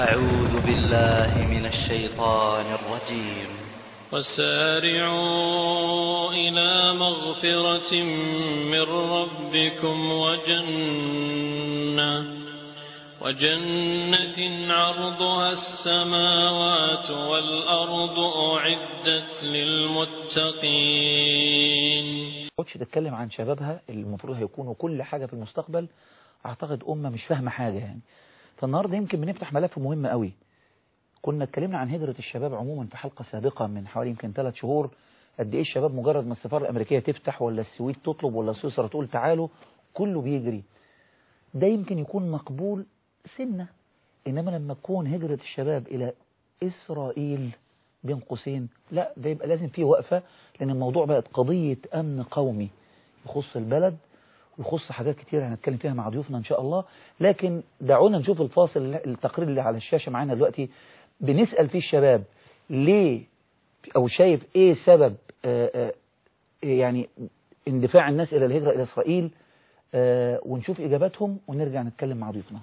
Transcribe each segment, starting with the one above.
أعوذ بالله من الشيطان الرجيم وسارعوا إلى مغفرة من ربكم وجنة وجنة عرضها السماوات والأرض أعدت للمتقين كنتش تتكلم عن شبابها اللي المفروض هيكونوا كل حاجة في المستقبل اعتقد أمة مش فاهمة حاجة يعني فالنهاردة يمكن بنفتح ملف مهم قوي كنا اتكلمنا عن هجرة الشباب عموما في حلقة سابقة من حوالي يمكن ثلاث شهور قد ايه الشباب مجرد ما السفارة الأمريكية تفتح ولا السويد تطلب ولا سويسرا تقول تعالوا كله بيجري ده يمكن يكون مقبول سنة إنما لما تكون هجرة الشباب إلى إسرائيل بين قوسين لا ده يبقى لازم فيه وقفة لأن الموضوع بقت قضية أمن قومي يخص البلد ويخص حاجات كتير هنتكلم فيها مع ضيوفنا إن شاء الله لكن دعونا نشوف الفاصل التقرير اللي على الشاشة معانا دلوقتي بنسأل فيه الشباب ليه أو شايف إيه سبب آآ آآ يعني اندفاع الناس إلى الهجرة إلى إسرائيل ونشوف إجاباتهم ونرجع نتكلم مع ضيوفنا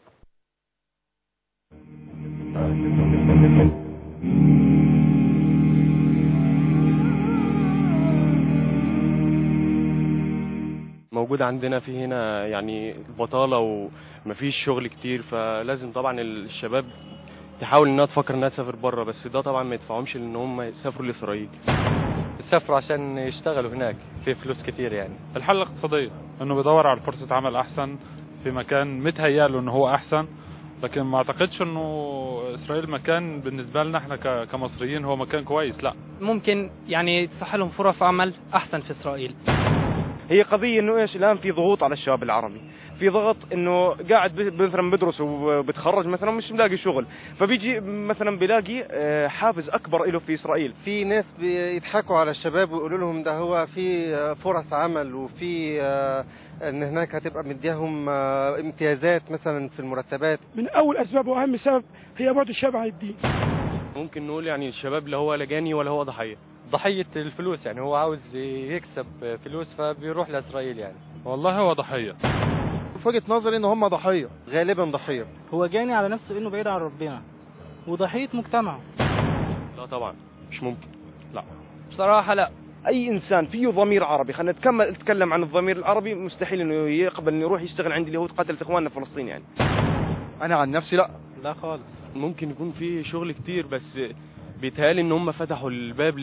موجود عندنا في هنا يعني البطالة ومفيش شغل كتير فلازم طبعا الشباب تحاول انها تفكر انها تسافر بره بس ده طبعا ما يدفعهمش ان هم يسافروا لاسرائيل يسافروا عشان يشتغلوا هناك في فلوس كتير يعني الحالة الاقتصادية انه بيدور على فرصة عمل احسن في مكان متهيأ له ان هو احسن لكن ما اعتقدش انه اسرائيل مكان بالنسبة لنا احنا كمصريين هو مكان كويس لا ممكن يعني تصح لهم فرص عمل احسن في اسرائيل هي قضية انه ايش الان في ضغوط على الشباب العربي في ضغط انه قاعد مثلا بدرس وبتخرج مثلا مش ملاقي شغل فبيجي مثلا بيلاقي حافز اكبر له في اسرائيل في ناس بيضحكوا على الشباب ويقولوا لهم ده هو في فرص عمل وفي ان هناك هتبقى مديهم امتيازات مثلا في المرتبات من اول اسباب واهم سبب هي بعد الشباب عن الدين ممكن نقول يعني الشباب لا هو لا جاني ولا هو ضحيه ضحية الفلوس يعني هو عاوز يكسب فلوس فبيروح لإسرائيل يعني والله هو ضحية في وجهة نظري ان هم ضحية غالبا ضحية هو جاني على نفسه انه بعيد عن ربنا وضحية مجتمع لا طبعا مش ممكن لا بصراحة لا اي انسان فيه ضمير عربي خلينا نتكمل نتكلم عن الضمير العربي مستحيل انه يقبل انه يروح يشتغل عند اليهود قتل اخواننا في فلسطين يعني انا عن نفسي لا لا خالص ممكن يكون في شغل كتير بس بيتهيألي ان هم فتحوا الباب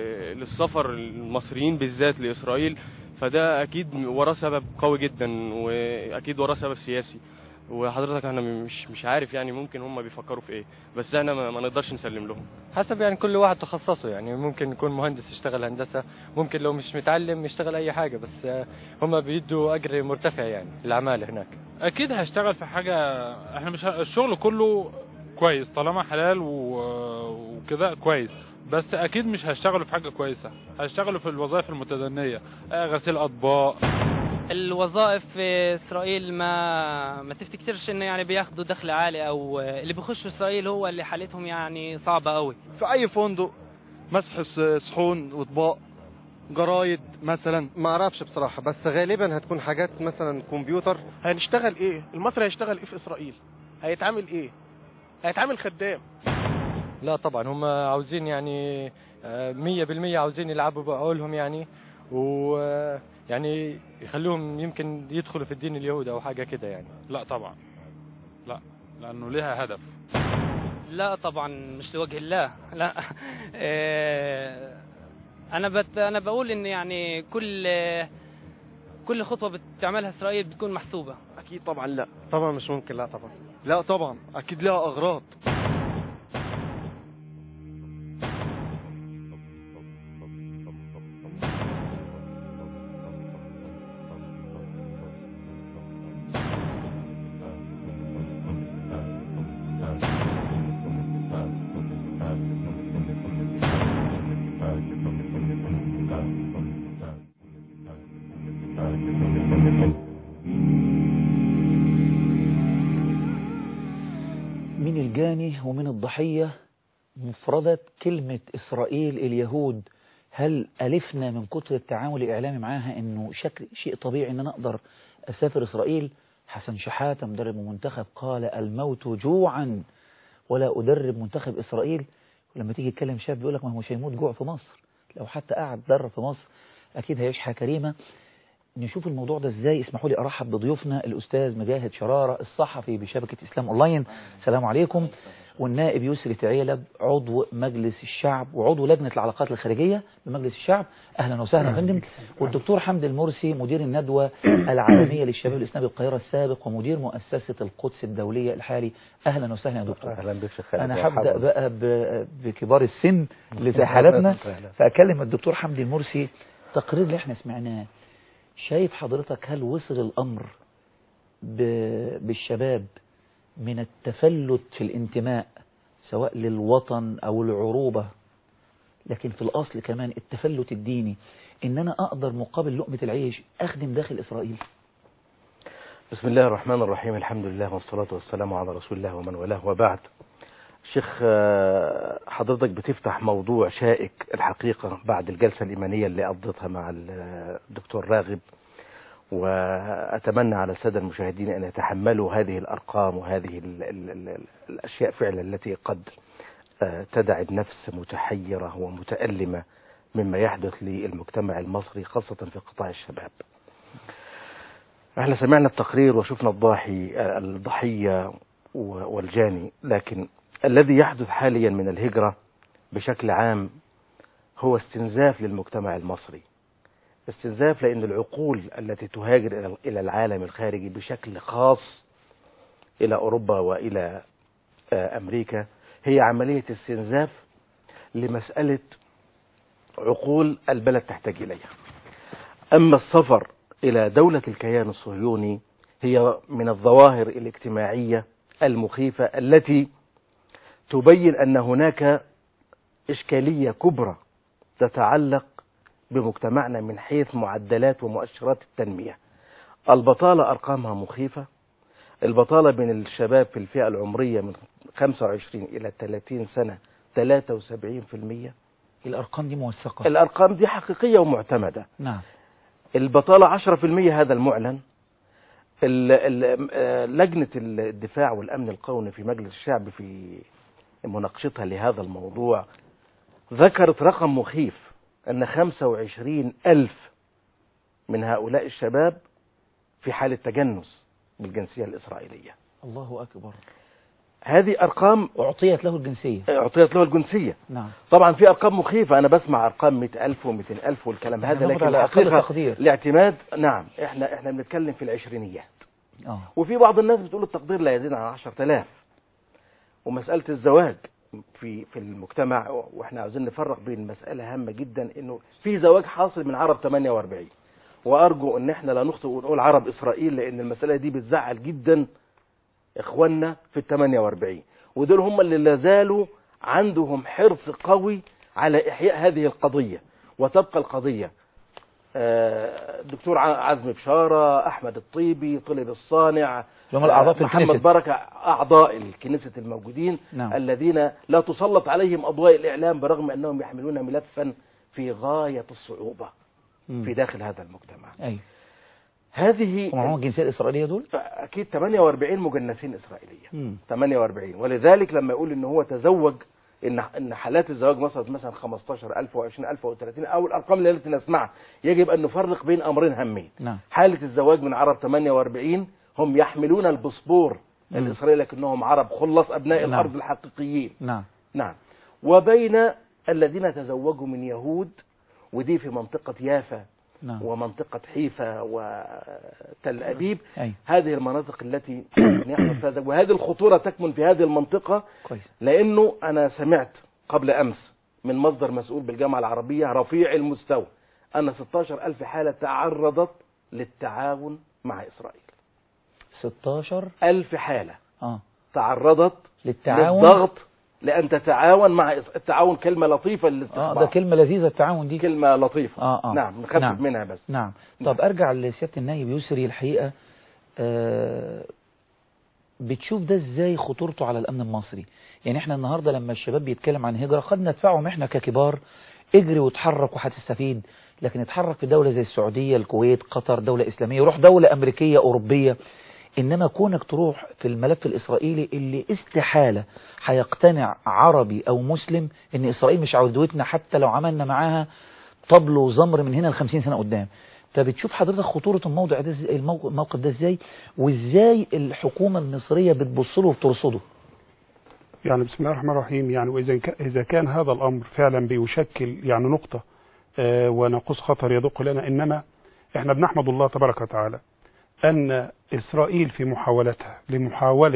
للسفر المصريين بالذات لاسرائيل فده اكيد وراه سبب قوي جدا واكيد وراه سبب سياسي وحضرتك انا مش مش عارف يعني ممكن هم بيفكروا في ايه بس احنا ما نقدرش نسلم لهم حسب يعني كل واحد تخصصه يعني ممكن يكون مهندس يشتغل هندسه ممكن لو مش متعلم يشتغل اي حاجه بس هم بيدوا اجر مرتفع يعني العماله هناك اكيد هشتغل في حاجه احنا مش ه... الشغل كله كويس طالما حلال و... وكده كويس بس اكيد مش هشتغلوا في حاجه كويسه هشتغلوا في الوظائف المتدنيه غسيل اطباق الوظائف في اسرائيل ما ما تفتكرش انه يعني بياخدوا دخل عالي او اللي بيخشوا اسرائيل هو اللي حالتهم يعني صعبه قوي في اي فندق مسح صحون واطباق جرايد مثلا ما اعرفش بصراحه بس غالبا هتكون حاجات مثلا كمبيوتر هنشتغل ايه المصري هيشتغل ايه في اسرائيل هيتعامل ايه هيتعامل خدام لا طبعا هم عاوزين يعني مية بالمية عاوزين يلعبوا بعقولهم يعني و يعني يخلوهم يمكن يدخلوا في الدين اليهودي او حاجة كده يعني لا طبعا لا لانه لها هدف لا طبعا مش لوجه الله لا انا بت انا بقول ان يعني كل كل خطوه بتعملها اسرائيل بتكون محسوبه اكيد طبعا لا طبعا مش ممكن لا طبعا لا طبعا اكيد لها اغراض من الجاني ومن الضحية مفردة كلمة إسرائيل اليهود هل ألفنا من كتر التعامل الإعلامي معاها أنه شكل شيء طبيعي أن أنا أقدر أسافر إسرائيل حسن شحاتة مدرب المنتخب قال الموت جوعا ولا أدرب منتخب إسرائيل ولما تيجي تكلم شاب يقول لك ما هو مش هيموت جوع في مصر لو حتى قعد درب في مصر أكيد هيعيش حياة كريمة نشوف الموضوع ده ازاي اسمحوا لي ارحب بضيوفنا الاستاذ مجاهد شرارة الصحفي بشبكة اسلام اونلاين السلام عليكم والنائب يسري تعيلب عضو مجلس الشعب وعضو لجنة العلاقات الخارجية بمجلس الشعب اهلا وسهلا يا فندم والدكتور حمد المرسي مدير الندوة العالمية للشباب الاسلامي بالقاهرة السابق ومدير مؤسسة القدس الدولية الحالي اهلا وسهلا يا دكتور اهلا بك شيخ خالد انا هبدا بقى ب- بكبار السن اللي زي حالتنا فاكلم الدكتور حمدي المرسي التقرير اللي احنا سمعناه شايف حضرتك هل وصل الامر ب- بالشباب من التفلت في الانتماء سواء للوطن او العروبة لكن في الاصل كمان التفلت الديني ان انا اقدر مقابل لقمة العيش اخدم داخل اسرائيل بسم الله الرحمن الرحيم الحمد لله والصلاة والسلام على رسول الله ومن والاه وبعد شيخ آه، حضرتك بتفتح موضوع شائك الحقيقة بعد الجلسة الإيمانية اللي قضيتها مع الدكتور راغب وأتمنى على السادة المشاهدين أن يتحملوا هذه الأرقام وهذه ال ال ال الأشياء فعلا التي قد آه، تدع النفس متحيرة ومتألمة مما يحدث للمجتمع المصري خاصة في قطاع الشباب احنا سمعنا التقرير وشفنا الضاحي الضحية و- والجاني لكن الذي يحدث حاليا من الهجرة بشكل عام هو استنزاف للمجتمع المصري استنزاف لأن العقول التي تهاجر إلى- إلى العالم الخارجي بشكل خاص إلى أوروبا وإلى آه، أمريكا هي عملية استنزاف لمسألة عقول البلد تحتاج إليها أما السفر إلى دولة الكيان الصهيوني هي من الظواهر الاجتماعية المخيفة التي تبين أن هناك إشكالية كبرى تتعلق بمجتمعنا من حيث معدلات ومؤشرات التنمية البطالة أرقامها مخيفة البطالة بين الشباب في الفئة العمرية من 25 إلى 30 سنة 73% الارقام دي موثقة الأرقام دي حقيقية ومعتمدة نعم البطالة 10% هذا المعلن ال- ال- آه، لجنة الدفاع والأمن القومي في مجلس الشعب في مناقشتها لهذا الموضوع ذكرت رقم مخيف أن 25 ألف من هؤلاء الشباب في حالة تجنس بالجنسية الإسرائيلية الله اكبر هذه أرقام اعطيت له الجنسية أعطيت له الجنسية نعم طبعا في أرقام مخيفة أنا بسمع أرقام 100000 و200000 والكلام هذا ناخد لكن على أقل الحقيقة تقدير. الاعتماد نعم احنا احنا بنتكلم في العشرينيات اه وفي بعض الناس بتقول التقدير لا يزيد عن 10000 ومسألة الزواج في في المجتمع واحنا عاوزين نفرق بين مسألة هامة جدا انه في زواج حاصل من عرب 48 وارجو ان احنا لا نخطئ ونقول عرب اسرائيل لان المسألة دي بتزعل جدا اخواننا في ال 48 ودول هم اللي لازالوا عندهم حرص قوي على احياء هذه القضية وتبقى القضية آه، الدكتور ع- عزمي بشارة أحمد الطيبي طلب الصانع اللي هم الأعضاء في محمد الكنيست. بركة أعضاء الكنيسة الموجودين نعم. الذين لا تسلط عليهم أضواء الإعلام برغم أنهم يحملون ملفا في غاية الصعوبة مم. في داخل هذا المجتمع ايوه هذه ومعهم الجنسية الإسرائيلية دول أكيد 48 مجنسين إسرائيلية مم. 48 ولذلك لما يقول ان هو تزوج ان ان حالات الزواج وصلت مثلا 15000 و20000 و30 او الارقام التي نسمعها يجب ان نفرق بين امرين هامين نعم حاله الزواج من عرب 48 هم يحملون الباسبور مم. الاسرائيلي لكنهم عرب خلص ابناء نعم. الارض الحقيقيين نعم نعم وبين الذين تزوجوا من يهود ودي في منطقه يافا نعم ومنطقه حيفا وتل ابيب ايوه هذه المناطق التي يحصل فيها زواج. وهذه الخطورة تكمن في هذه المنطقة كويس لأنه أنا سمعت قبل أمس من مصدر مسؤول بالجامعة العربية رفيع المستوى أن 16 ألف حالة تعرضت للتعاون مع إسرائيل 16 ألف حالة اه تعرضت للتعاون للضغط لأن تتعاون مع إس... التعاون كلمة لطيفة اه للاستخبار ده كلمة لذيذة التعاون دي كلمة لطيفة اه اه نعم نخفف نعم. منها بس نعم طب ارجع لسيادة النايب يسري الحقيقة آه بتشوف ده ازاي خطورته على الامن المصري يعني احنا النهاردة لما الشباب بيتكلم عن هجرة قد ندفعهم احنا ككبار اجري وتحرك وهتستفيد لكن اتحرك في دولة زي السعودية الكويت قطر دولة اسلامية روح دولة امريكية اوروبية إنما كونك تروح في الملف الإسرائيلي اللي استحالة هيقتنع عربي أو مسلم إن إسرائيل مش عودتنا حتى لو عملنا معاها طبل وزمر من هنا ل 50 سنة قدام فبتشوف حضرتك خطورة الموضوع ده إزاي- الموق- الموقف ده ازاي وازاي الحكومة المصرية بتبص له وبترصده يعني بسم الله الرحمن الرحيم يعني وإذا كان إذا كان هذا الأمر فعلا بيشكل يعني نقطة آه، وناقوس خطر يدق لنا إنما إحنا بنحمد الله تبارك وتعالى أن إسرائيل في محاولتها لمحاولة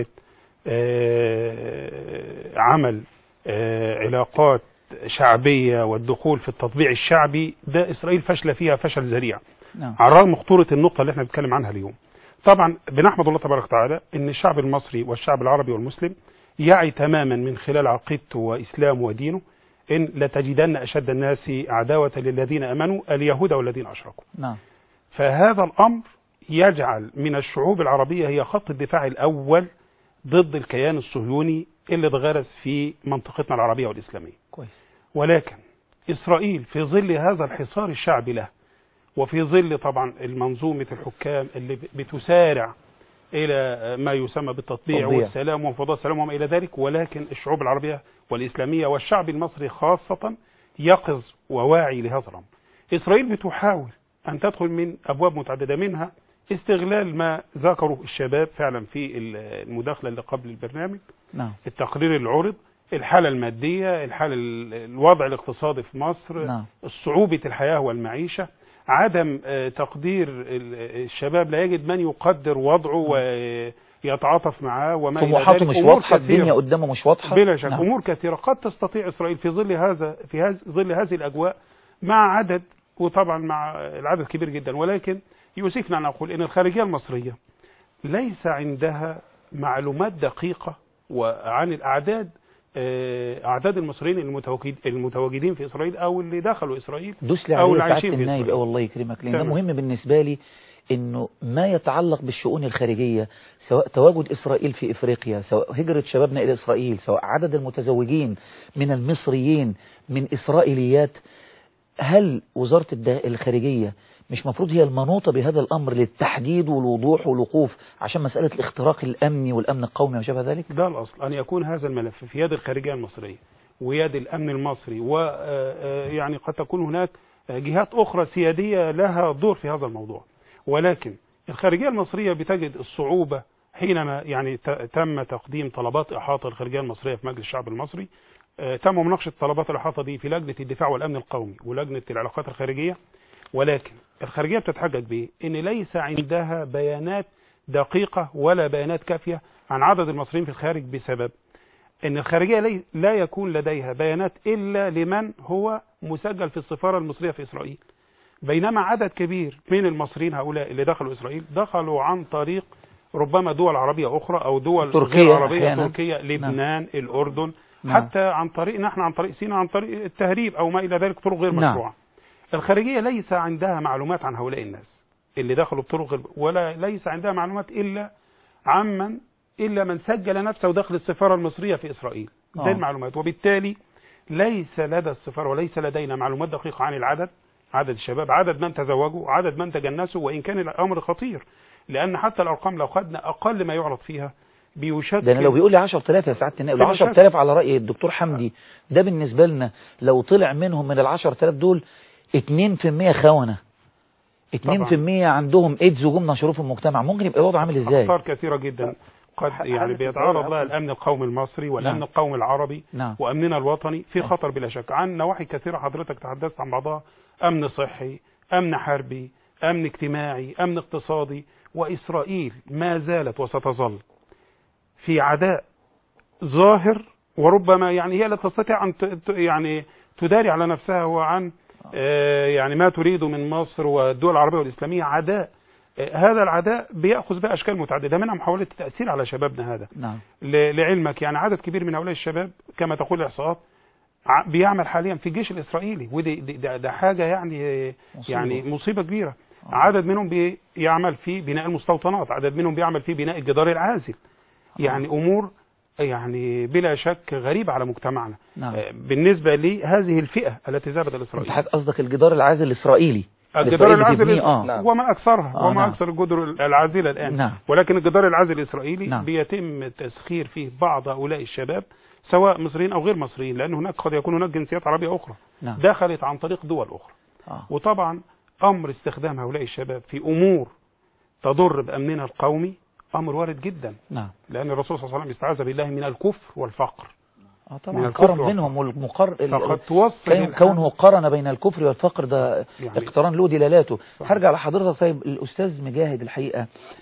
آه، عمل آه، علاقات شعبية والدخول في التطبيع الشعبي ده إسرائيل فشل فيها فشل ذريع نعم على الرغم خطورة النقطة اللي احنا بنتكلم عنها اليوم طبعا بنحمد الله تبارك وتعالى ان الشعب المصري والشعب العربي والمسلم يعي تماما من خلال عقيدته واسلامه ودينه ان لتجدن اشد الناس عداوة للذين امنوا اليهود والذين اشركوا نعم فهذا الامر يجعل من الشعوب العربية هي خط الدفاع الاول ضد الكيان الصهيوني اللي اتغرس في منطقتنا العربية والاسلامية كويس ولكن إسرائيل في ظل هذا الحصار الشعبي له وفي ظل طبعا المنظومة الحكام اللي بتسارع إلى ما يسمى بالتطبيع تطبيع. والسلام وانفضاء السلام وما إلى ذلك ولكن الشعوب العربية والإسلامية والشعب المصري خاصة يقظ وواعي لهذا الأمر إسرائيل بتحاول أن تدخل من أبواب متعددة منها استغلال ما ذكره الشباب فعلا في المداخلة اللي قبل البرنامج نعم التقرير اللي عرض الحالة المادية الحالة ال- الوضع الاقتصادي في مصر نعم صعوبة الحياة والمعيشة عدم آه، تقدير ال- الشباب لا يجد من يقدر وضعه ويتعاطف معاه وما إلى طموحاته ذلك مش أمور واضحة كثيرة. الدنيا قدامه مش واضحة بلا شك نعم. امور كثيره قد تستطيع اسرائيل في ظل هذا في هذا ظل هذه الاجواء مع عدد وطبعا مع العدد كبير جدا ولكن يؤسفنا ان نقول ان الخارجيه المصريه ليس عندها معلومات دقيقه وعن الاعداد آه، اعداد المصريين المتواجد المتواجدين في اسرائيل او اللي دخلوا اسرائيل دوس لي او عليه اللي سعادة عايشين في النايب اسرائيل اه والله يكرمك لان ده تمام. مهم بالنسبة لي انه ما يتعلق بالشؤون الخارجية سواء تواجد اسرائيل في افريقيا سواء هجرة شبابنا الى اسرائيل سواء عدد المتزوجين من المصريين من اسرائيليات هل وزارة الدا- الخارجية مش مفروض هي المنوطة بهذا الامر للتحديد والوضوح والوقوف عشان مسألة الاختراق الامني والامن القومي وما شابه ذلك ده الأصل أن يكون هذا الملف في يد الخارجية المصرية ويد الأمن المصري ويعني قد تكون هناك جهات أخرى سيادية لها دور في هذا الموضوع ولكن الخارجية المصرية بتجد الصعوبة حينما يعني ت- تم تقديم طلبات إحاطة الخارجية المصرية في مجلس الشعب المصري آه، تم مناقشة طلبات الإحاطة دي في لجنة الدفاع والأمن القومي ولجنة العلاقات الخارجية ولكن الخارجية بتتحجج بإيه؟ إن ليس عندها بيانات دقيقة ولا بيانات كافية عن عدد المصريين في الخارج بسبب ان الخارجية لي- لا يكون لديها بيانات الا لمن هو مسجل في السفارة المصرية في اسرائيل بينما عدد كبير من المصريين هؤلاء اللي دخلوا اسرائيل دخلوا عن طريق ربما دول عربية اخرى او دول تركيا غير عربية أحياناً. تركيا لبنان الاردن نعم. حتى عن طريق نحن عن طريق سينا عن طريق التهريب او ما الى ذلك طرق غير نعم. مشروعة الخارجية ليس عندها معلومات عن هؤلاء الناس اللي دخلوا بطرق غير ولا ليس عندها معلومات الا عمن الا من سجل نفسه داخل السفاره المصريه في اسرائيل آه. ده المعلومات وبالتالي ليس لدى السفاره وليس لدينا معلومات دقيقه عن العدد عدد الشباب عدد من تزوجوا عدد من تجنسوا وان كان الامر خطير لان حتى الارقام لو خدنا اقل ما يعرض فيها بيشكل ده انا لو بيقول لي 10000 يا سعاده النائب لو بلا شك. 10000 على راي الدكتور حمدي ده بالنسبه لنا لو طلع منهم من ال 10000 دول 2% خونه 2% عندهم ايدز وجم نشروه في المجتمع ممكن يبقى الوضع عامل ازاي اخطار كثيره جدا قد يعني بيتعرض لها الامن القومي المصري والامن نعم. القومي العربي نعم وامننا الوطني في خطر بلا شك عن نواحي كثيره حضرتك تحدثت عن بعضها امن صحي امن حربي امن اجتماعي امن اقتصادي واسرائيل ما زالت وستظل في عداء ظاهر وربما يعني هي لا تستطيع ان ت- ت- يعني تداري على نفسها وعن آه، يعني ما تريد من مصر والدول العربيه والاسلاميه عداء آه، هذا العداء بياخذ بقى اشكال متعدده منها محاوله التاثير على شبابنا هذا نعم ل- لعلمك يعني عدد كبير من هؤلاء الشباب كما تقول الاحصاءات ع- بيعمل حاليا في الجيش الاسرائيلي ودي دي- ده, ده حاجه يعني مصيبة. يعني مصيبه كبيره عدد منهم بيعمل في بناء المستوطنات عدد منهم بيعمل في بناء الجدار العازل يعني امور يعني بلا شك غريبه على مجتمعنا نعم آه، بالنسبه لهذه الفئه التي ذهبت الى انت اسرائيل حضرتك قصدك الجدار العازل الاسرائيلي الجدار إسرائيل العازل بتبنيه، آه. وما اكثرها آه، وما نعم. اكثر الجدر العازله الان نعم. ولكن الجدار العازل الاسرائيلي نعم. بيتم تسخير فيه بعض هؤلاء الشباب سواء مصريين او غير مصريين لان هناك قد يكون هناك جنسيات عربيه اخرى نعم. دخلت عن طريق دول اخرى آه. وطبعا امر استخدام هؤلاء الشباب في امور تضر بامننا القومي امر وارد جدا نعم لان الرسول صلى الله عليه وسلم استعاذ بالله من الكفر والفقر اه من طبعا الكفر قارن والفقر. بينهم والمقر ال- فقد ال- توصل كون- الآن- كونه قارن بين الكفر والفقر ده يعني- اقتران له دلالاته صح. هرجع لحضرتك طيب الاستاذ مجاهد الحقيقه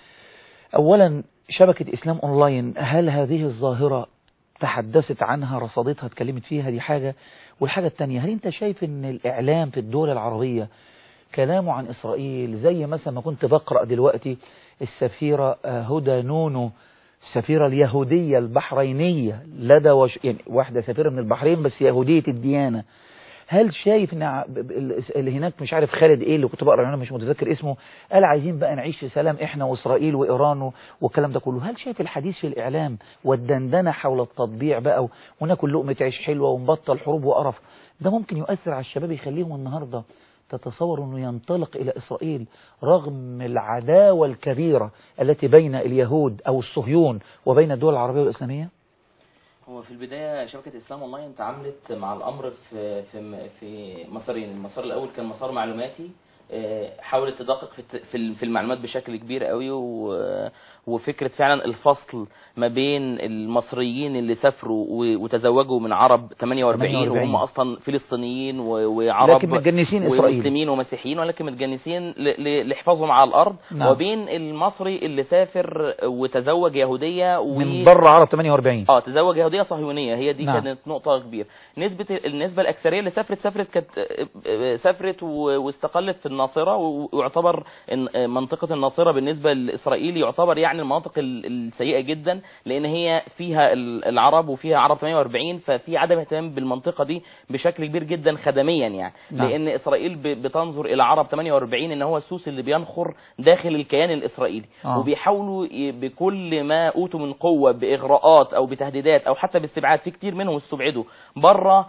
اولا شبكه اسلام اونلاين هل هذه الظاهره تحدثت عنها رصدتها اتكلمت فيها دي حاجه والحاجه الثانيه هل انت شايف ان الاعلام في الدول العربيه كلامه عن اسرائيل زي مثلا ما كنت بقرا دلوقتي السفيره آه، هدى نونو السفيرة اليهودية البحرينية لدى وش... يعني واحدة سفيرة من البحرين بس يهودية الديانة هل شايف ان ع- ب- ب- ال- اللي هناك مش عارف خالد ايه اللي كنت بقرا انا مش متذكر اسمه قال عايزين بقى نعيش في سلام احنا واسرائيل وايران و- والكلام ده كله هل شايف الحديث في الاعلام والدندنه حول التطبيع بقى وناكل لقمه عيش حلوه ونبطل حروب وقرف ده ممكن يؤثر على الشباب يخليهم النهارده تتصور انه ينطلق الى اسرائيل رغم العداوه الكبيره التي بين اليهود او الصهيون وبين الدول العربيه والاسلاميه هو في البداية شبكة إسلام أونلاين تعاملت مع الأمر في في في مسارين، المسار الأول كان مسار معلوماتي آه، حاولت تدقق في الت- في ال- في المعلومات بشكل كبير قوي و- وفكرة فعلا الفصل ما بين المصريين اللي سافروا و- وتزوجوا من عرب 48 48. وهم أصلا فلسطينيين و- وعرب لكن متجنسين إسرائيل. ومسلمين ومسيحيين ولكن متجنسين ل- ل- لحفاظهم على الأرض نعم. وبين المصري اللي سافر وتزوج يهودية و... من بره عرب 48 اه تزوج يهوديه صهيونيه هي دي نعم. كانت نقطه كبيره نسبه النسبه الاكثريه اللي سافرت سافرت كانت آه، آه، سافرت و- واستقلت في الناصره و- ويعتبر إن- آه، منطقه الناصره بالنسبه لاسرائيل يعتبر يعني المناطق ال- السيئه جدا لان هي فيها ال- العرب وفيها عرب 48 ففي عدم اهتمام بالمنطقه دي بشكل كبير جدا خدميا يعني نعم. لان اسرائيل ب- بتنظر الى عرب 48 ان هو السوس اللي بينخر داخل الكيان الاسرائيلي آه. وبيحاولوا ي- بكل ما اوتوا من قوه باغراءات او بتهديدات او حتى باستبعاد في كتير منهم استبعدوا بره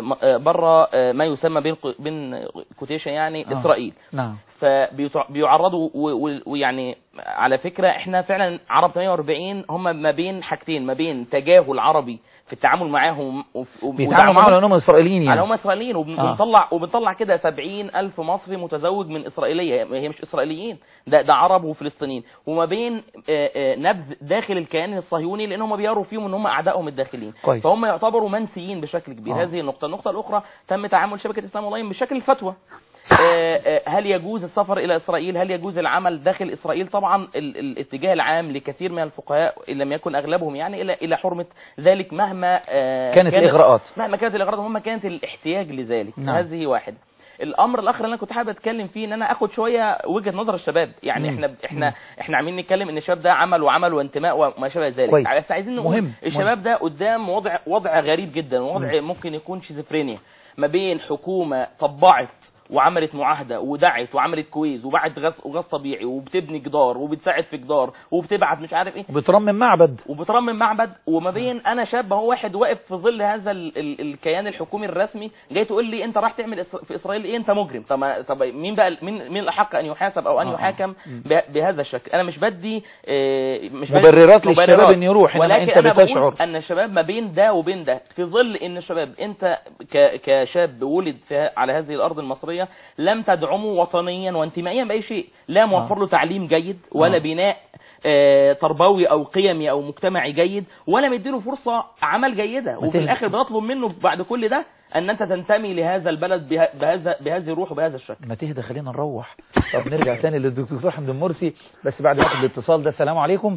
بره ما يسمى بين ق- بين كوتيشن يعني آه. اسرائيل نعم فبيعرضوا و- و- ويعني على فكره احنا فعلا عرب 48 هم ما بين حاجتين ما بين تجاهل عربي في التعامل معاهم وف- وب- بيتعاملوا معاهم على انهم اسرائيليين على يعني هم اسرائيليين آه. وبنطلع وبنطلع كده 70 الف مصري متزوج من اسرائيليه هي مش اسرائيليين ده ده عرب وفلسطينيين وما بين آه، آه، نبذ داخل الكيان الصهيوني لان هم بيروا فيهم ان هم اعدائهم الداخليين كويس. فهم يعتبروا منسيين بشكل كبير آه. هذه النقطه النقطه الاخرى تم تعامل شبكه اسلام اونلاين بشكل الفتوى آه، آه، هل يجوز السفر الى اسرائيل هل يجوز العمل داخل اسرائيل طبعا ال- ال- الاتجاه العام لكثير من الفقهاء ان لم يكن اغلبهم يعني الى الى حرمه ذلك مهما آه، كانت الإغراءات. مهما كانت الاغراءات ومهما كانت الاحتياج لذلك نعم. هذه واحده الامر الاخر اللي انا كنت حابب اتكلم فيه ان انا اخد شويه وجهه نظر الشباب يعني مم. احنا احنا احنا عاملين نتكلم ان الشباب ده عمل وعمل وانتماء وما شابه ذلك كويس. بس عايزين نقول مهم. الشباب ده قدام وضع وضع غريب جدا وضع ممكن يكون شيزوفرينيا ما بين حكومه طبعت وعملت معاهده ودعت وعملت كويز وبعت غاز وغاز طبيعي وبتبني جدار وبتساعد في جدار وبتبعت مش عارف ايه وبترمم معبد وبترمم معبد وما بين انا شاب هو واحد واقف في ظل هذا ال ال الكيان الحكومي الرسمي جاي تقول لي انت راح تعمل إس- في اسرائيل ايه انت مجرم طب ما- طب مين بقى مين مين الاحق ان يحاسب او ان آه. يحاكم مم. به- بهذا الشكل انا مش بدي آه، مش بدي مبررات للشباب إن يروح، إنما ولكن أنت أنا بقول بتشعر. ان الشباب ما بين ده وبين ده في ظل ان الشباب انت ك كشاب ولد في على هذه الارض المصريه لم تدعمه وطنيا وانتمائيا باي شيء لا موفر له تعليم جيد ولا آه. بناء آه، تربوي او قيمي او مجتمعي جيد ولا مديله فرصه عمل جيده وفي تهدى. الاخر بنطلب منه بعد كل ده ان انت تنتمي لهذا البلد به- بهذا بهذه الروح وبهذا الشكل ما تهدى خلينا نروح طب نرجع تاني للدكتور حمد المرسي بس بعد ما ناخد الاتصال ده السلام عليكم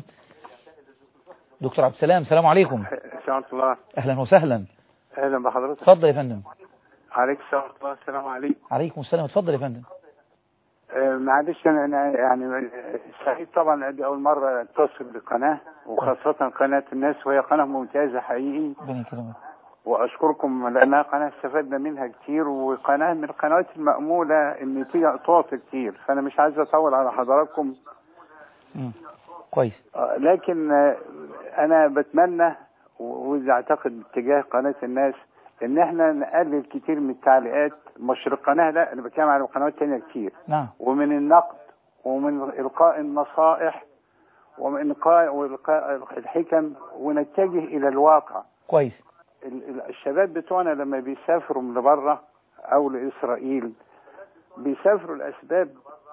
دكتور عبد السلام السلام عليكم سلام الله اهلا وسهلا اهلا بحضرتك اتفضل يا فندم عليك السلام الله السلام عليكم عليكم السلام اتفضل يا فندم آه، معلش انا أنا يعني سعيد طبعا دي اول مره اتصل بقناه وخاصه قناه الناس وهي قناه ممتازه حقيقي ربنا يكرمك واشكركم لانها قناه استفدنا منها كتير وقناه من القنوات الماموله ان فيها اطواف كتير فانا مش عايز اطول على حضراتكم مم. كويس آه، لكن آه، انا بتمنى و- واذا اعتقد باتجاه قناه الناس ان احنا نقلل كتير من التعليقات مش القناه لا انا بتكلم على قنوات تانية كتير نعم ومن النقد ومن القاء النصائح ومن القاء والقاء الحكم ونتجه الى الواقع كويس ال- ال- الشباب بتوعنا لما بيسافروا من بره او لاسرائيل بيسافروا الاسباب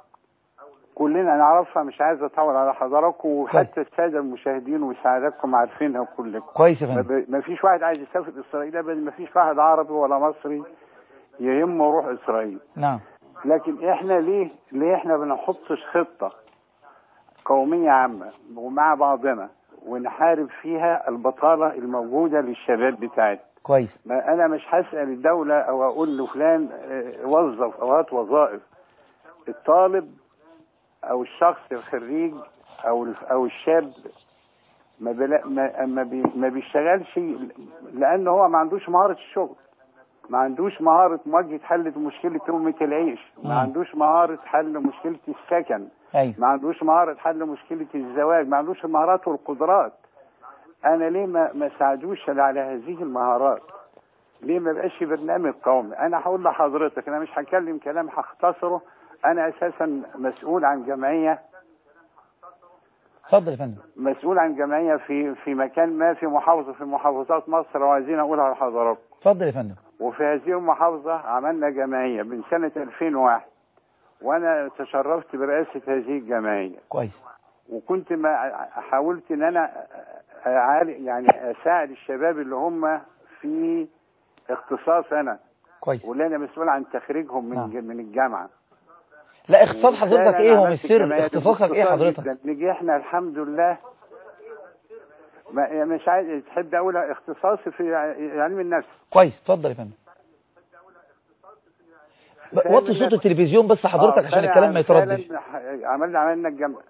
كلنا نعرفها مش عايز اطول على حضراتكم وحتى الساده المشاهدين وسعادتكم عارفينها كلكم كويس يا ما فندم ب- ما فيش واحد عايز يسافر اسرائيل ابدا ما فيش واحد عربي ولا مصري يهمه يروح اسرائيل نعم لكن احنا ليه ليه احنا بنحطش خطه قوميه عامه ومع بعضنا ونحارب فيها البطاله الموجوده للشباب بتاعتنا كويس ما انا مش هسال الدوله او اقول لفلان اه، وظف او هات وظائف الطالب او الشخص الخريج او الف- او الشاب ما بلا ما ما, بي ما بيشتغلش لان هو ما عندوش مهاره الشغل ما عندوش مهاره مواجهه حل مشكله لقمه العيش ما مم. عندوش مهاره حل مشكله السكن ايوه ما عندوش مهارة حل مشكلة الزواج ما عندوش المهارات والقدرات أنا ليه ما ما ساعدوش على هذه المهارات ليه ما بقاش برنامج قومي أنا هقول لحضرتك أنا مش هتكلم كلام هختصره أنا أساسا مسؤول عن جمعية اتفضل يا فندم مسؤول عن جمعية في في مكان ما في محافظة في محافظات مصر وعايزين أقولها لحضراتكم اتفضل يا فندم وفي هذه المحافظة عملنا جمعية من سنة 2001 وأنا تشرفت برئاسة هذه الجمعية كويس وكنت ما حاولت ان انا أعالي يعني اساعد الشباب اللي هم في اختصاص انا كويس واللي انا مسؤول عن تخريجهم من نعم. من الجامعه لا اختصاص حضرتك وفعلاً ايه هو عملت مش سر الجمعيات اختصاصك ايه باختصار حضرتك جداً. نجحنا الحمد لله ما يعني مش عايز تحب اقول اختصاصي في علم النفس كويس اتفضل يا فندم ب- وطي صوت التلفزيون بس حضرتك آه، عشان فعلاً- الكلام ما يتردش فعلاً ح- عملنا عملنا الجامعه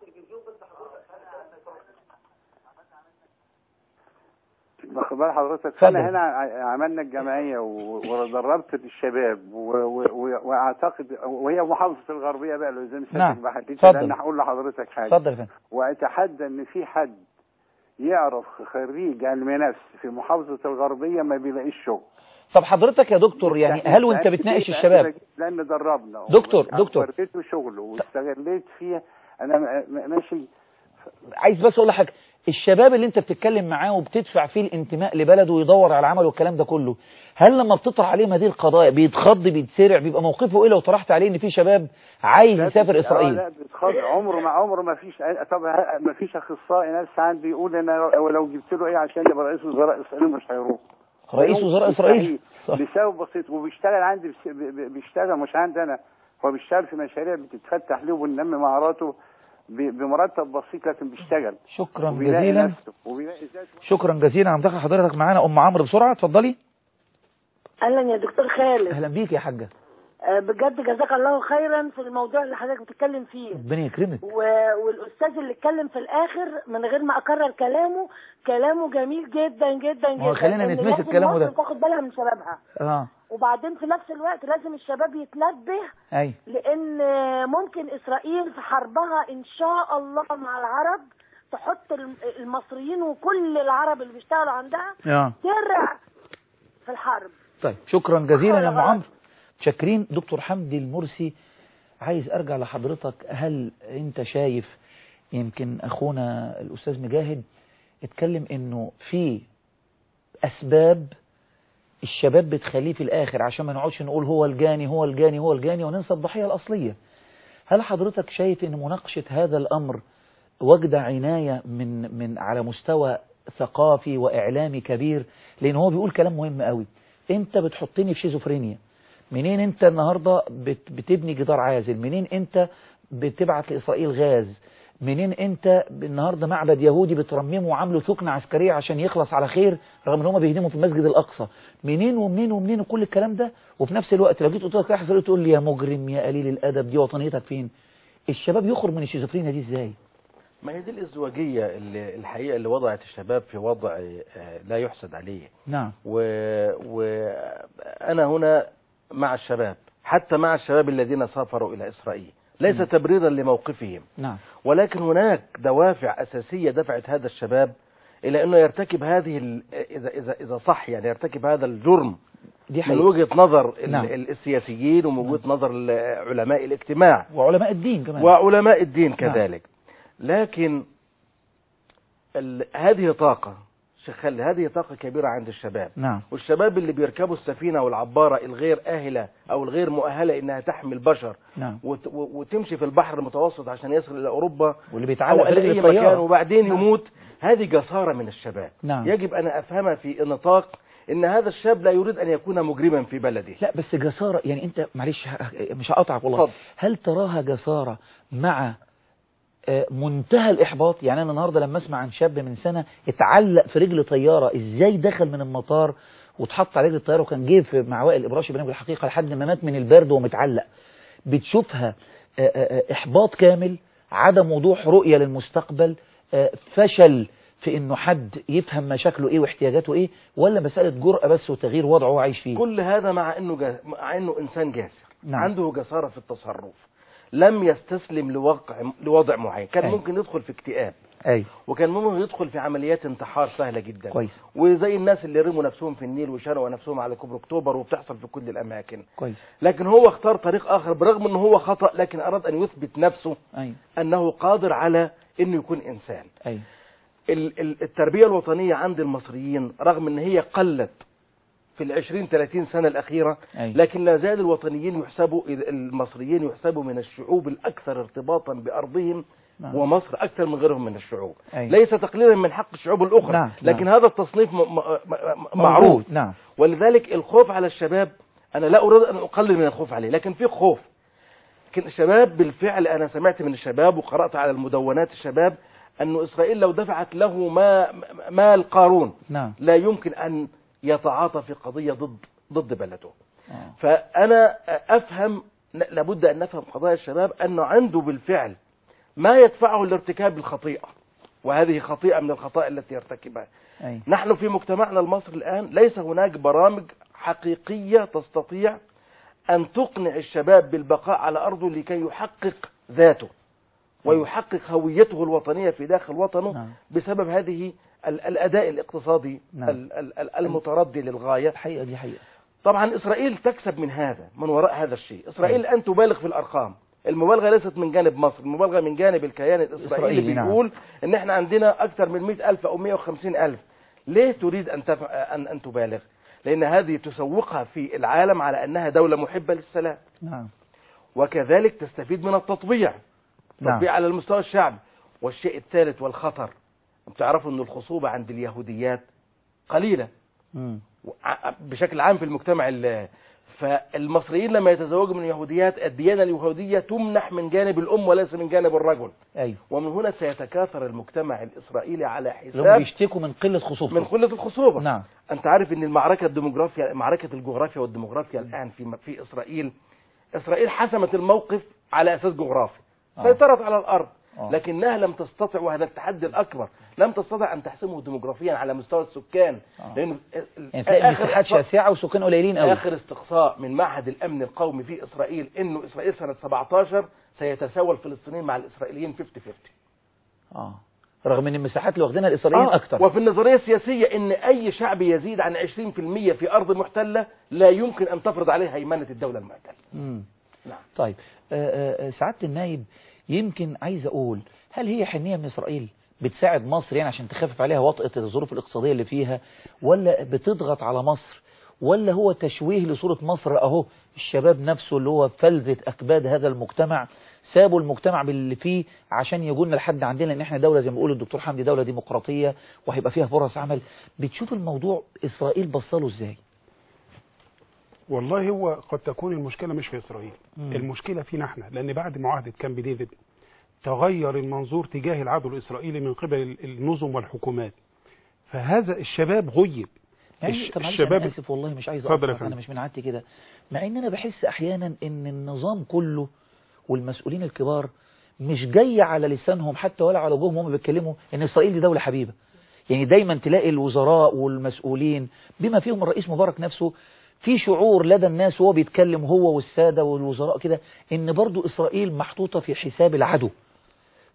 واخد بال حضرتك اتفضل. فانا هنا ع- عملنا الجمعيه و- ودربت الشباب و- و- و- واعتقد وهي محافظه الغربيه بقى لو زي ما نعم. سيادتك بحددت اتفضل. لان هقول لحضرتك حاجه اتفضل يا فندم واتحدى ان في حد يعرف خريج علم نفس في محافظه الغربيه ما بيلاقيش شغل طب حضرتك يا دكتور يعني هل وانت لأن بتناقش كتير الشباب لان دربنا دكتور، دكتور. وريته شغله واستغليت فيه انا م- م- ماشي عايز بس اقول لحضرتك الشباب اللي انت بتتكلم معاه وبتدفع فيه الانتماء لبلده ويدور على العمل والكلام ده كله هل لما بتطرح عليهم هذه القضايا بيتخض بيتسرع بيبقى موقفه ايه لو طرحت عليه ان في شباب عايز يسافر آه لا اسرائيل بيتخض عمره ما عمره ما فيش طب ه- ما فيش اخصائي نفسي عندي يقول انا ولو جبت له ايه عشان يبقى رئيس وزراء اسرائيل مش هيروح رئيس وزراء اسرائيل صح. لسبب بسيط وبيشتغل عندي بس- ب- ب- بيشتغل مش عندي انا هو بيشتغل في مشاريع بتتفتح له وبننمي مهاراته ب- بمرتب بسيط لكن بيشتغل شكرا وبيلاقي جزيلا نفسه وبيلاقي ذاته شكرا جزيلا عم دخل حضرتك معانا ام عمرو بسرعه اتفضلي اهلا يا دكتور خالد اهلا بيك يا حاجه آه، بجد جزاك الله خيرا في الموضوع اللي حضرتك بتتكلم فيه ربنا يكرمك و... والاستاذ اللي اتكلم في الاخر من غير ما اكرر كلامه كلامه جميل جدا جدا ما هو جدا خلينا إن نتمسك لازم كلامه ده. مصر تاخد بالها من شبابها اه وبعدين في نفس الوقت لازم الشباب يتنبه اي لان ممكن اسرائيل في حربها ان شاء الله مع العرب تحط الم- المصريين وكل العرب اللي بيشتغلوا عندها اه درع في الحرب طيب شكرا جزيلا يا ام غلط. عمرو شاكرين دكتور حمدي المرسي عايز ارجع لحضرتك هل انت شايف يمكن اخونا الاستاذ مجاهد اتكلم انه في اسباب الشباب بتخليه في الاخر عشان ما نقعدش نقول هو الجاني هو الجاني هو الجاني وننسى الضحيه الاصليه هل حضرتك شايف ان مناقشه هذا الامر وجد عنايه من من على مستوى ثقافي واعلامي كبير لان هو بيقول كلام مهم قوي انت بتحطني في شيزوفرينيا منين انت النهارده بت بتبني جدار عازل منين انت بتبعت لاسرائيل غاز منين انت النهارده معبد يهودي بترممه وعامله ثكنه عسكريه عشان يخلص على خير رغم ان هم بيهدموا في المسجد الاقصى منين ومنين ومنين وكل الكلام ده وفي نفس الوقت لو جيت قلت لك رايح اسرائيل تقول لي يا مجرم يا قليل الادب دي وطنيتك فين الشباب يخرج من الشيزوفرينيا دي ازاي ما هي دي الازدواجية اللي الحقيقة اللي وضعت الشباب في وضع آه، لا يحسد عليه نعم وأنا هنا مع الشباب حتى مع الشباب الذين سافروا إلى إسرائيل ليس نعم. تبريرا لموقفهم نعم ولكن هناك دوافع أساسية دفعت هذا الشباب الى انه يرتكب هذه ال- اذا اذا اذا صح يعني يرتكب هذا الجرم دي من حقيقة. وجهه نظر ال- نعم. ال- السياسيين ومن وجهه نظر ال- علماء الاجتماع وعلماء الدين كمان وعلماء الدين نعم. كذلك لكن ال- هذه طاقة شيخ خالد هذه طاقة كبيرة عند الشباب نعم والشباب اللي بيركبوا السفينة والعبارة الغير آهلة أو الغير مؤهلة إنها تحمل بشر نعم وت- و- وتمشي في البحر المتوسط عشان يصل إلى أوروبا واللي بيتعلق أو في إلى رجل أي الطيارة. مكان وبعدين نعم. يموت هذه جسارة من الشباب نعم. يجب أن أفهمها في نطاق إن هذا الشاب لا يريد أن يكون مجرما في بلده لا بس جسارة يعني انت معلش ه- مش هقطعك والله اتفضل. هل تراها جسارة مع آه، منتهى الإحباط يعني أنا النهاردة لما أسمع عن شاب من سنة اتعلق في رجل طيارة إزاي دخل من المطار واتحط على رجل الطيارة وكان جه في مع وائل الإبراشي برنامج الحقيقة لحد ما مات من البرد ومتعلق بتشوفها آه، آه، آه، إحباط كامل عدم وضوح رؤية للمستقبل آه، فشل في انه حد يفهم مشاكله ايه واحتياجاته ايه ولا مسألة جرأة بس وتغيير وضعه هو عايش فيه كل هذا مع انه جا... مع انه انسان جاسر نعم. عنده جساره في التصرف لم يستسلم لوقع لوضع معين كان أي. ممكن يدخل في اكتئاب اي وكان ممكن يدخل في عمليات انتحار سهله جدا كويس وزي الناس اللي رموا نفسهم في النيل وشنقوا نفسهم على كوبري اكتوبر وبتحصل في كل الاماكن كويس لكن هو اختار طريق اخر برغم انه هو خطا لكن اراد ان يثبت نفسه اي انه قادر على انه يكون انسان اي ال- ال- التربية الوطنية عند المصريين رغم ان هي قلت في العشرين ثلاثين سنة الأخيرة أي. لكن لا زال الوطنيين يحسبوا المصريين يحسبوا من الشعوب الأكثر ارتباطا بأرضهم نعم. ومصر أكثر من غيرهم من الشعوب أي. ليس تقليلا من حق الشعوب الأخرى نعم، لكن نعم. هذا التصنيف م- م- م- معروف موجود، نعم ولذلك الخوف على الشباب أنا لا أريد أن أقلل من الخوف عليه لكن في خوف لكن الشباب بالفعل أنا سمعت من الشباب وقرأت على المدونات الشباب أن إسرائيل لو دفعت له ما مال قارون نعم لا يمكن أن يتعاطى في قضية ضد ضد بلده آه. فأنا أفهم لابد أن نفهم قضايا الشباب أنه عنده بالفعل ما يدفعه لارتكاب الخطيئة وهذه خطيئة من الخطايا التي يرتكبها أي. نحن في مجتمعنا المصري الآن ليس هناك برامج حقيقية تستطيع أن تقنع الشباب بالبقاء على أرضه لكي يحقق ذاته ويحقق هويته الوطنية في داخل وطنه نعم. بسبب هذه ال- الأداء الاقتصادي نعم. ال- ال- ال- المتردي للغاية الحقيقة دي حقيقة طبعا إسرائيل تكسب من هذا من وراء هذا الشيء إسرائيل الآن تبالغ في الأرقام المبالغة ليست من جانب مصر المبالغة من جانب الكيان الإسرائيلي إسرائيلي، نعم. بيقول إن إحنا عندنا أكثر من 100 ألف أو 150 ألف ليه تريد أن, تف... أن أن تبالغ لأن هذه تسوقها في العالم على أنها دولة محبة للسلام نعم وكذلك تستفيد من التطبيع نعم. تطبيع على المستوى الشعبي والشيء الثالث والخطر بتعرفوا أن الخصوبة عند اليهوديات قليلة مم. ع- بشكل عام في المجتمع ال- فالمصريين لما يتزوجوا من اليهوديات الديانة اليهودية تمنح من جانب الأم وليس من جانب الرجل أيوة ومن هنا سيتكاثر المجتمع الإسرائيلي على اللي هم حساب بيشتكوا من قلة خصوبته من قلة الخصوبة نعم أنت عارف أن المعركة الديموغرافيا معركة الجغرافيا والديموغرافيا الآن في في إسرائيل إسرائيل حسمت الموقف على أساس جغرافي آه. سيطرت على الأرض آه. لكنها لم تستطع وهذا التحدي الأكبر لم تستطع أن تحسمه ديموغرافيا على مستوى السكان آه. لأن يعني تلاقي مساحات إحصاء- شاسعة وسكان قليلين قوي آخر استقصاء من معهد الأمن القومي في إسرائيل إنه إسرائيل سنة 17 سيتساوى الفلسطينيين مع الإسرائيليين 50-50 اه رغم ان المساحات اللي واخدينها الاسرائيليين آه، اكتر وفي النظرية السياسية إن أي شعب يزيد عن 20% في أرض محتلة لا يمكن أن تفرض عليه هيمنة الدولة المحتلة مم. نعم. طيب آه، آه، آه، سعادة النايب يمكن عايز اقول هل هي حنية من اسرائيل بتساعد مصر يعني عشان تخفف عليها وطأة الظروف الاقتصادية اللي فيها ولا بتضغط على مصر ولا هو تشويه لصورة مصر اهو الشباب نفسه اللي هو فلذة اكباد هذا المجتمع سابوا المجتمع باللي فيه عشان يجولنا لحد عندنا ان احنا دولة زي ما بيقول الدكتور حمدي دولة ديمقراطية وهيبقى فيها فرص عمل بتشوف الموضوع اسرائيل بصله ازاي والله هو قد تكون المشكلة مش في إسرائيل مم. المشكلة فينا احنا لأن بعد معاهدة كامب ديفيد تغير المنظور تجاه العدو الإسرائيلي من قبل ال- النظم والحكومات فهذا الشباب غيب يعني الش- طب معلش الشباب انا اسف والله مش عايز اتفضل يا اقطعك انا فندم. مش من عادتي كده مع ان انا بحس احيانا ان النظام كله والمسؤولين الكبار مش جاي على لسانهم حتى ولا على وجوههم هم بيتكلموا ان اسرائيل دي دوله حبيبه يعني دايما تلاقي الوزراء والمسؤولين بما فيهم الرئيس مبارك نفسه في شعور لدى الناس وهو بيتكلم هو والساده والوزراء كده ان برضو اسرائيل محطوطه في حساب العدو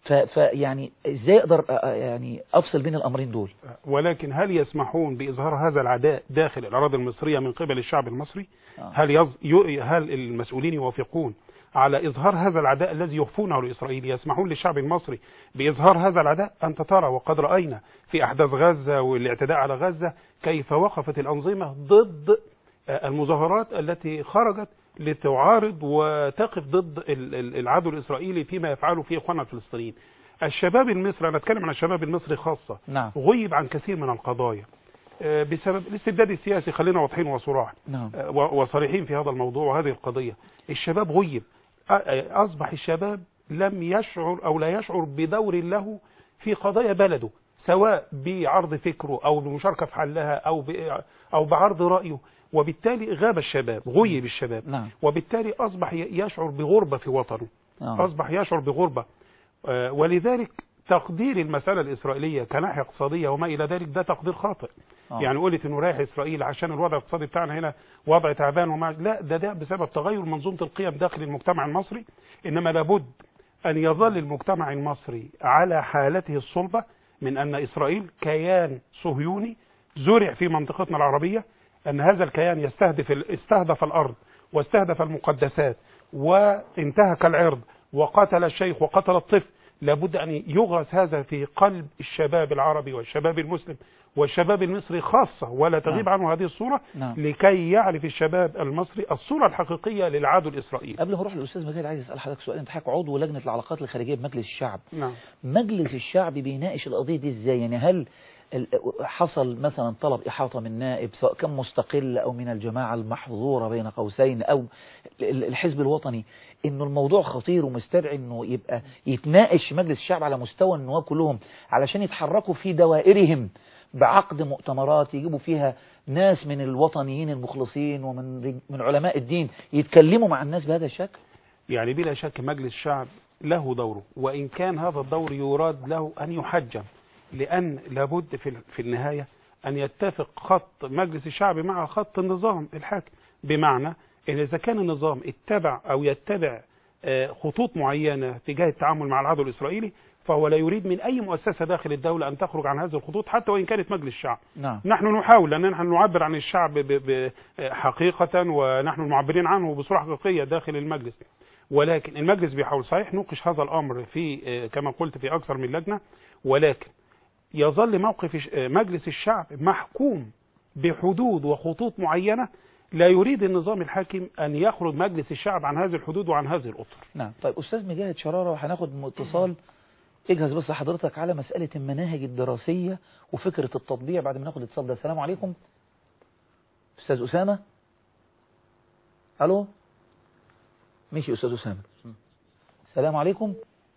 ف- فيعني ازاي اقدر أ- أ- يعني افصل بين الامرين دول ولكن هل يسمحون بإظهار هذا العداء داخل الأراضي المصرية من قبل الشعب المصري آه. هل, يز... ي... هل المسؤولين يوافقون على إظهار هذا العداء الذي يخفونه لإسرائيل يسمحون للشعب المصري بإظهار هذا العداء أنت ترى وقد رأينا في أحداث غزة والاعتداء على غزة كيف وقفت الأنظمة ضد آه، المظاهرات التي خرجت لتعارض وتقف ضد ال- ال- العدو الإسرائيلي فيما يفعله في إخواننا الفلسطينيين الشباب المصري أنا أتكلم عن الشباب المصري خاصة نعم غيب عن كثير من القضايا آه، بسبب الاستبداد السياسي خلينا واضحين وصراح نعم آه، و- وصريحين في هذا الموضوع وهذه القضية الشباب غيب آه، آه، أصبح الشباب لم يشعر أو لا يشعر بدور له في قضايا بلده سواء بعرض فكره أو بالمشاركة في حلها أو ب- أو بعرض رأيه وبالتالي غاب الشباب غيب الشباب نعم وبالتالي أصبح ي- يشعر بغربة في وطنه آه. أصبح يشعر بغربة آه، ولذلك تقدير المسألة الإسرائيلية كناحية اقتصادية وما إلى ذلك ده تقدير خاطئ آه. يعني قلت إنه رايح إسرائيل عشان الوضع الاقتصادي بتاعنا هنا وضع تعبان وما لا ده ده بسبب تغير منظومة القيم داخل المجتمع المصري إنما لابد أن يظل المجتمع المصري على حالته الصلبة من أن إسرائيل كيان صهيوني زرع في منطقتنا العربية أن هذا الكيان يستهدف استهدف الأرض واستهدف المقدسات وانتهك العرض وقتل الشيخ وقتل الطفل لابد أن يغرس هذا في قلب الشباب العربي والشباب المسلم والشباب المصري خاصة ولا تغيب عنه هذه الصورة نعم. لكي يعرف الشباب المصري الصورة الحقيقية للعدو الإسرائيلي قبل ما اروح للاستاذ مجاهد عايز اسال حضرتك سؤال انت حضرتك عضو لجنه العلاقات الخارجيه بمجلس الشعب نعم مجلس الشعب بيناقش القضيه دي ازاي يعني هل ال- حصل مثلا طلب إحاطة من نائب سواء كان مستقل أو من الجماعة المحظورة بين قوسين أو ال- الحزب الوطني إنه الموضوع خطير ومستدعي إنه يبقى يتناقش في مجلس الشعب على مستوى النواب كلهم علشان يتحركوا في دوائرهم بعقد مؤتمرات يجيبوا فيها ناس من الوطنيين المخلصين ومن رج- من علماء الدين يتكلموا مع الناس بهذا الشكل يعني بلا شك مجلس الشعب له دوره وإن كان هذا الدور يراد له أن يحجم لأن لابد في في النهاية أن يتفق خط مجلس الشعب مع خط النظام الحاكم بمعنى أن إذا كان النظام اتبع أو يتبع آه، خطوط معينة تجاه التعامل مع العدو الإسرائيلي فهو لا يريد من أي مؤسسة داخل الدولة أن تخرج عن هذه الخطوط حتى وإن كانت مجلس الشعب نعم نحن نحاول لأن نحن نعبر عن الشعب ب- ب- حقيقة ونحن المعبرين عنه بصورة حقيقية داخل المجلس ولكن المجلس بيحاول صحيح نوقش هذا الأمر في آه، كما قلت في أكثر من لجنة ولكن يظل موقف الش- آه، مجلس الشعب محكوم بحدود وخطوط معينة لا يريد النظام الحاكم أن يخرج مجلس الشعب عن هذه الحدود وعن هذه الأطر نعم طيب أستاذ مجاهد شرارة وهناخد اتصال اجهز بس حضرتك على مسألة المناهج الدراسية وفكرة التطبيع بعد ما ناخد اتصال ده السلام عليكم أستاذ أسامة ألو ماشي أستاذ أسامة السلام عليكم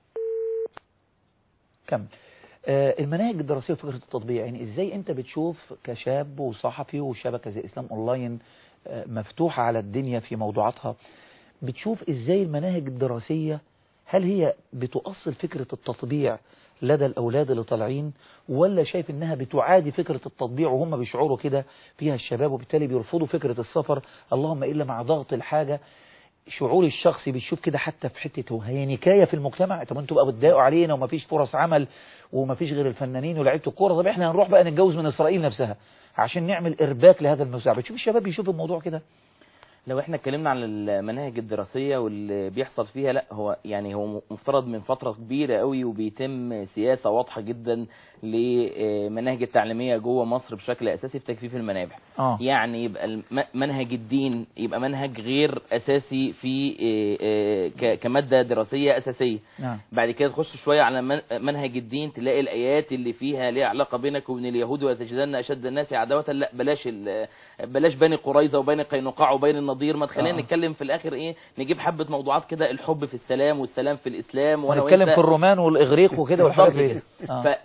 كمل آه، المناهج الدراسية وفكرة التطبيع يعني ازاي انت بتشوف كشاب وصحفي وشبكة زي اسلام اونلاين آه، مفتوحة على الدنيا في موضوعاتها بتشوف ازاي المناهج الدراسية هل هي بتؤصل فكرة التطبيع لدى الأولاد اللي طالعين ولا شايف إنها بتعادي فكرة التطبيع وهم بيشعروا كده فيها الشباب وبالتالي بيرفضوا فكرة السفر اللهم إلا مع ضغط الحاجة شعوري الشخصي بيشوف كده حتى في حتة هو هي نكاية في المجتمع طب انتوا بقى بتضايقوا علينا ومفيش فرص عمل ومفيش غير الفنانين ولاعيبه الكورة طب احنا هنروح بقى نتجوز من إسرائيل نفسها عشان نعمل إرباك لهذا الموضوع بتشوف الشباب بيشوف الموضوع كده لو احنا اتكلمنا عن المناهج الدراسية واللي بيحصل فيها لا هو يعني هو مفترض من فترة كبيرة قوي وبيتم سياسة واضحة جدا لمناهج التعليمية جوه مصر بشكل اساسي في تجفيف المنابع آه. يعني يبقى الم- منهج الدين يبقى منهج غير اساسي في اه، اه، ك- كمادة دراسية اساسية نعم بعد كده تخش شوية على من- منهج الدين تلاقي الآيات اللي فيها ليها علاقة بينك وبين اليهود وتجدن أشد الناس عداوة لا بلاش ال- بلاش بني قريظة وبين قينقاع وبين النضير ما تخلينا آه. نتكلم في الآخر إيه نجيب حبة موضوعات كده الحب في السلام والسلام في الإسلام وأنا ونتكلم وأنت في الرومان والإغريق وكده والحاجات بالظبط دي كده. آه. ففي في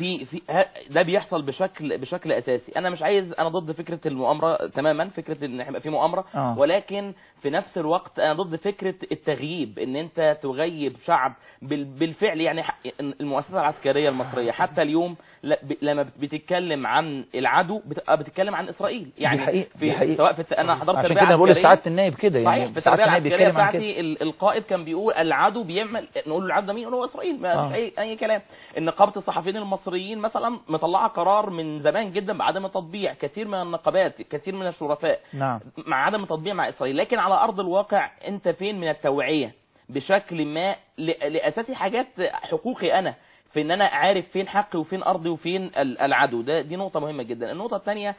في في ه- ده بيحصل بشكل بشكل اساسي انا مش عايز انا ضد فكره المؤامره تماما فكره ان يبقى في مؤامره آه. ولكن في نفس الوقت انا ضد فكره التغييب ان انت تغيب شعب بال- بالفعل يعني ح- المؤسسه العسكريه المصريه حتى اليوم ل- ب- لما بت- بتتكلم عن العدو بتبقى بتتكلم عن اسرائيل يعني دي حقيقة في دي حقيقة. سواء في الت- انا حضرت عشان تربية كده بقول عسكرية. لسعاده النائب كده صحيح يعني في سعاده التربيه النائب العسكريه بيتكلم عن كده بتاعتي ال- القائد كان بيقول العدو بيعمل نقول له العدو ده مين هو اسرائيل ما آه. فيش اي اي كلام النقابه الصحفيين المصريين مثلا مطلعه قرار من زمان جدا بعدم التطبيع كثير من النقابات كثير من الشرفاء نعم مع عدم التطبيع مع اسرائيل لكن على ارض الواقع انت فين من التوعيه بشكل ما ل- لاساسي حاجات حقوقي انا في ان انا عارف فين حقي وفين ارضي وفين ال- العدو ده دي نقطه مهمه جدا النقطه الثانيه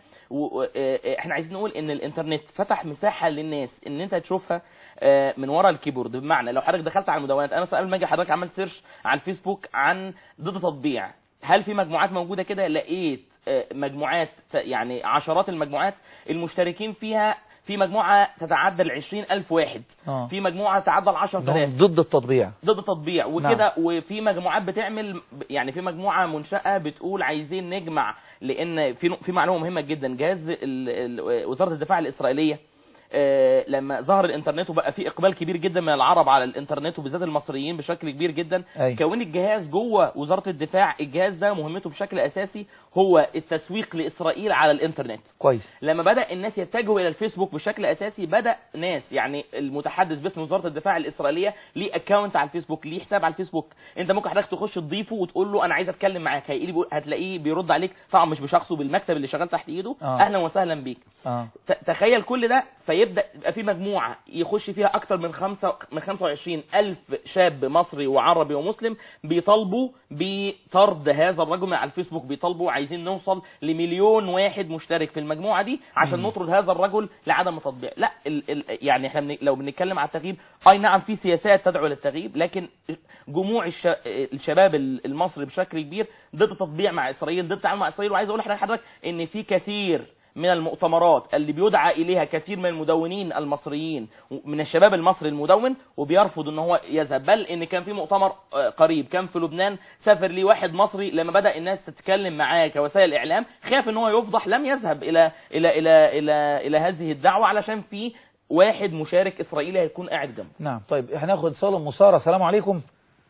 احنا عايزين نقول ان الانترنت فتح مساحه للناس ان انت تشوفها آه، من ورا الكيبورد بمعنى لو حضرتك دخلت على المدونات انا مثلا قبل ما اجي حضرتك عملت سيرش على الفيسبوك عن ضد تطبيع هل في مجموعات موجوده كده لقيت آه، مجموعات ت- يعني عشرات المجموعات المشتركين فيها في مجموعه تتعدى ال 20000 واحد اه في مجموعه تتعدى ال 10000 إنهم ضد التطبيع ضد التطبيع وكده وفي مجموعات بتعمل يعني في مجموعه منشاه بتقول عايزين نجمع لان في في معلومه مهمه جدا جهاز ال- ال- وزاره الدفاع الاسرائيليه آه، لما ظهر الانترنت وبقى في اقبال كبير جدا من العرب على الانترنت وبالذات المصريين بشكل كبير جدا أي. كون الجهاز جوه وزاره الدفاع الجهاز ده مهمته بشكل اساسي هو التسويق لاسرائيل على الانترنت كويس لما بدا الناس يتجهوا الى الفيسبوك بشكل اساسي بدا ناس يعني المتحدث باسم وزاره الدفاع الاسرائيليه ليه اكونت على الفيسبوك ليه حساب على الفيسبوك انت ممكن حضرتك تخش تضيفه وتقول له انا عايز اتكلم معاك هيقول بيقول- هتلاقيه بيرد عليك طبعا مش بشخصه بالمكتب اللي شغال تحت ايده آه. اهلا وسهلا بيك اه ت- تخيل كل ده فيبدا يبقى في مجموعه يخش فيها اكتر من خمسة من 25 الف شاب مصري وعربي ومسلم بيطالبوا بطرد هذا الرجل من على الفيسبوك بيطالبوا عايزين نوصل لمليون واحد مشترك في المجموعه دي عشان مم. نطرد هذا الرجل لعدم التطبيع لا ال ال يعني احنا بن- لو بنتكلم على التغييب اي نعم في سياسات تدعو للتغييب لكن جموع الش الشباب ال- المصري بشكل كبير ضد تطبيع مع اسرائيل ضد التعامل مع اسرائيل وعايز اقول لحضرتك ان في كثير من المؤتمرات اللي بيدعى اليها كثير من المدونين المصريين من الشباب المصري المدون وبيرفض ان هو يذهب بل ان كان في مؤتمر آه، قريب كان في لبنان سافر لي واحد مصري لما بدا الناس تتكلم معاه كوسائل اعلام خاف ان هو يفضح لم يذهب الى الى الى الى الى هذه الدعوه علشان في واحد مشارك اسرائيلي هيكون قاعد جنبه نعم طيب هناخد اتصال ام ساره السلام عليكم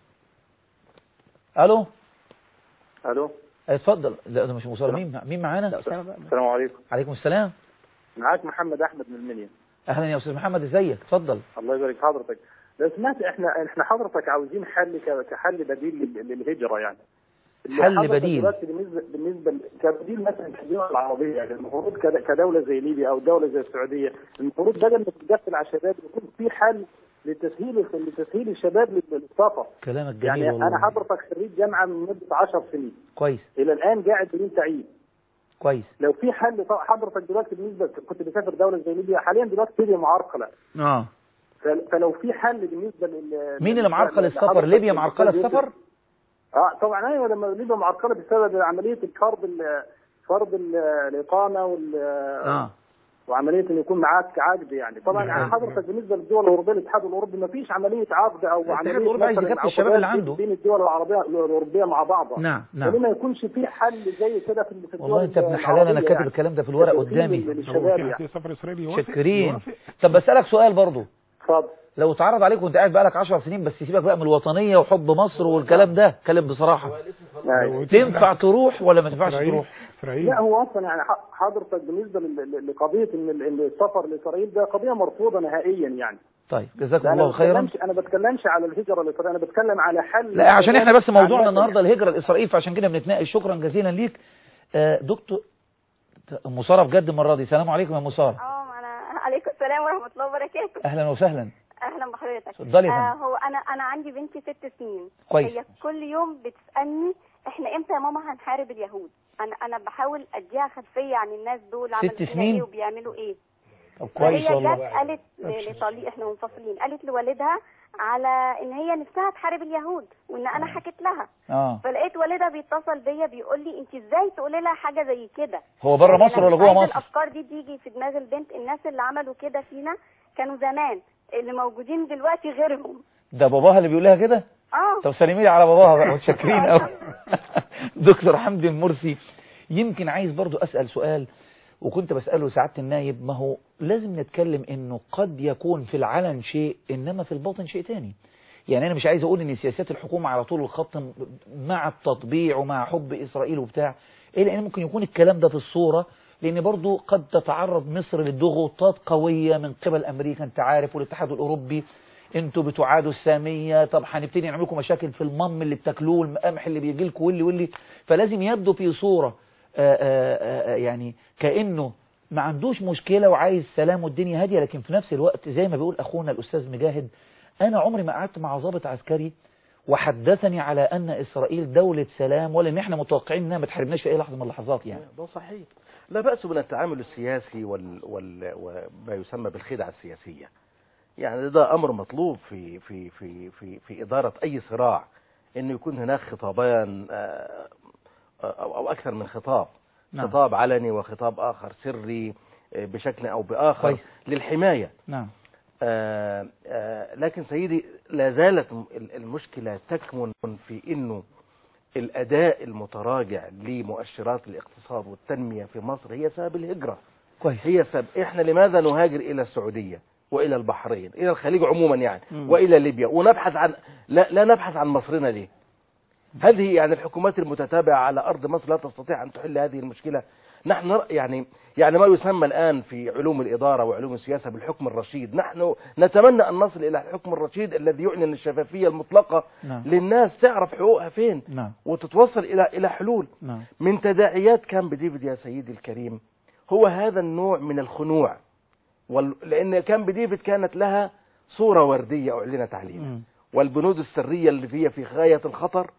الو الو اتفضل لا ده مش ام ساره مين مين معانا السلام عليكم عليكم السلام معاك محمد احمد من المنيا اهلا يا استاذ محمد ازيك اتفضل الله يبارك في حضرتك لو سمعت احنا احنا حضرتك عاوزين حل ك- كحل بديل لل- للهجره يعني حل حضرتك بديل. دلوقتي بالنسبه بالنسبه ل- كبديل مثلا كدول العربيه يعني المفروض كد- كدوله زي ليبيا او دوله زي السعوديه المفروض بدل ما تتقفل على الشباب يكون في حل لتسهيل لتسهيل الشباب لل- للسفر كلامك جميل يعني والله انا حضرتك خريج جامعه من مده 10 سنين كويس الى الان قاعد بدون تعيين كويس لو في حل طبعا حضرتك دلوقتي بالنسبه كنت بسافر دوله زي ليبيا حاليا دلوقتي ليبيا معرقله اه ف- فلو في حل بالنسبه لل مين اللي معرقل السفر لحضرتك ليبيا معرقله بالنسبة- السفر اه طبعا ايوه لما ليبيا معرقله بسبب عمليه الفرض ال- فرض ال- الاقامه وال اه وعمليه ان يكون معاك عقد يعني طبعا نعم. يعني حضرتك بالنسبه للدول الاوروبيه الاتحاد الاوروبي ما فيش عمليه عقد او الاتحاد عمليه الأوروبي عايز مثلاً يكفي الشباب اللي عقوبات عنده. بين الدول العربيه الاوروبيه مع بعضها نعم نعم وليه ما يكونش في حل زي كده في في الدول والله انت ابن حلال انا العربية كاتب يعني. الكلام ده في الورق كتسهيل قدامي للشباب يعني سفر اسرائيلي يوافق شاكرين يوافق. طب بسالك سؤال برضو اتفضل لو اتعرض عليك وانت قاعد بقالك 10 سنين بس سيبك بقى من الوطنيه وحب مصر والكلام ده اتكلم بصراحه تنفع تروح ولا ما تنفعش إسرائيل. تروح اسرائيل لا هو اصلا يعني ح- حضرتك بالنسبه لل- لل- لقضيه ان ال- إن السفر لاسرائيل ده قضيه مرفوضه نهائيا يعني طيب جزاكم لا، أنا الله ما خيرا بتكلمش انا بتكلمش على الهجره الاسرائيليه انا بتكلم على حل لا عشان احنا بس موضوعنا عامة النهارده الهجره الاسرائيل فعشان كده بنتناقش شكرا جزيلا ليك آه، دكتور ام ساره بجد المره دي سلام عليكم يا ام ساره اه انا عليكم السلام ورحمه الله وبركاته اهلا وسهلا اهلا بحضرتك اتفضلي يا آه فندم. هو انا انا عندي بنتي ست سنين كويس. هي كل يوم بتسالني احنا امتى يا ماما هنحارب اليهود انا انا بحاول اديها خلفيه عن الناس دول عملوا فينا سنين؟ ايه وبيعملوا ايه طب كويس فهي والله جت قالت ل- لطليق احنا منفصلين قالت لوالدها على ان هي نفسها تحارب اليهود وان انا حكيت لها اه فلقيت والدها بيتصل بيا بيقول لي انت ازاي تقولي لها حاجه زي كده هو بره يعني مصر أنا ولا مش جوه عايزة مصر الافكار دي تيجي في دماغ البنت الناس اللي عملوا كده فينا كانوا زمان اللي موجودين دلوقتي غيرهم ده باباها اللي بيقول لها كده اه طب سلمي لي على باباها بقى متشكرين قوي دكتور حمدي المرسي يمكن عايز برضو اسال سؤال وكنت بساله سعاده النايب ما هو لازم نتكلم انه قد يكون في العلن شيء انما في الباطن شيء تاني يعني انا مش عايز اقول ان سياسات الحكومه على طول الخط م- مع التطبيع ومع حب اسرائيل وبتاع ايه لان ممكن يكون الكلام ده في الصوره لان برضو قد تتعرض مصر لضغوطات قويه من قبل امريكا انت عارف والاتحاد الاوروبي انتوا بتعادوا الساميه طب هنبتدي نعمل لكم مشاكل في المم اللي بتاكلوه القمح اللي بيجي لكم واللي واللي فلازم يبدو في صوره آآ آآ يعني كانه ما عندوش مشكله وعايز سلام والدنيا هاديه لكن في نفس الوقت زي ما بيقول اخونا الاستاذ مجاهد انا عمري ما قعدت مع ضابط عسكري وحدثني على ان اسرائيل دوله سلام ولا ان احنا متوقعين انها ما تحاربناش في اي لحظه من اللحظات يعني ده صحيح لا بأس من التعامل السياسي وال... وال... وما يسمى بالخدعة السياسية يعني ده أمر مطلوب في في في في في إدارة أي صراع إنه يكون هناك خطابان آه، أو أو أكثر من خطاب نعم. خطاب علني وخطاب آخر سري آه، بشكل أو بآخر كويس. للحماية نعم آه، آه، لكن سيدي لا زالت م- ال- المشكلة تكمن في انه الاداء المتراجع لمؤشرات الاقتصاد والتنمية في مصر هي سبب الهجرة كويس هي سبب احنا لماذا نهاجر الى السعودية والى البحرين الى الخليج عموما يعني مم. والى ليبيا ونبحث عن لا, لا نبحث عن مصرنا ليه هذه يعني الحكومات المتتابعة على أرض مصر لا تستطيع أن تحل هذه المشكلة نحن نرى- يعني يعني ما يسمى الآن في علوم الإدارة وعلوم السياسة بالحكم الرشيد نحن نتمنى أن نصل إلى الحكم الرشيد الذي يعلن الشفافية المطلقة نعم للناس تعرف حقوقها فين نعم وتتوصل إلى إلى حلول نعم من تداعيات كامب ديفيد يا سيدي الكريم هو هذا النوع من الخنوع وال... لأن كامب ديفيد كانت لها صورة وردية أعلنت علينا مم. والبنود السرية اللي هي في غاية الخطر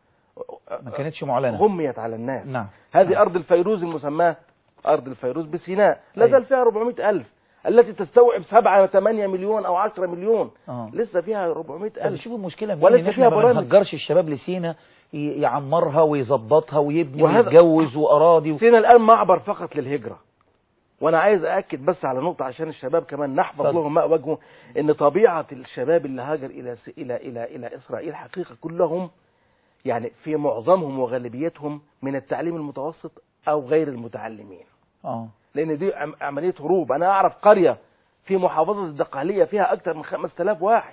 ما كانتش معلنه غميت على الناس نعم هذه أرض الفيروز المسماة أرض الفيروز بسيناء لا أيوة. زال فيها 400 ألف التي تستوعب 7 8 مليون أو 10 مليون اه لسه فيها 400 طب ألف شوفوا المشكله من وليس ان فيها احنا ما برامج. بنهجرش الشباب لسينا ي- يعمرها ويظبطها ويبني وهذا- ويتجوز واراضي و... سينا الآن معبر فقط للهجرة وأنا عايز أأكد بس على نقطة عشان الشباب كمان نحفظ اتفضل. لهم ماء وجهه إن طبيعة الشباب اللي هاجر إلى س- إلى إلى إلى إسرائيل حقيقة كلهم يعني في معظمهم وغالبيتهم من التعليم المتوسط أو غير المتعلمين اه لان دي عم- عمليه هروب انا اعرف قريه في محافظه الدقهليه فيها اكثر من 5000 واحد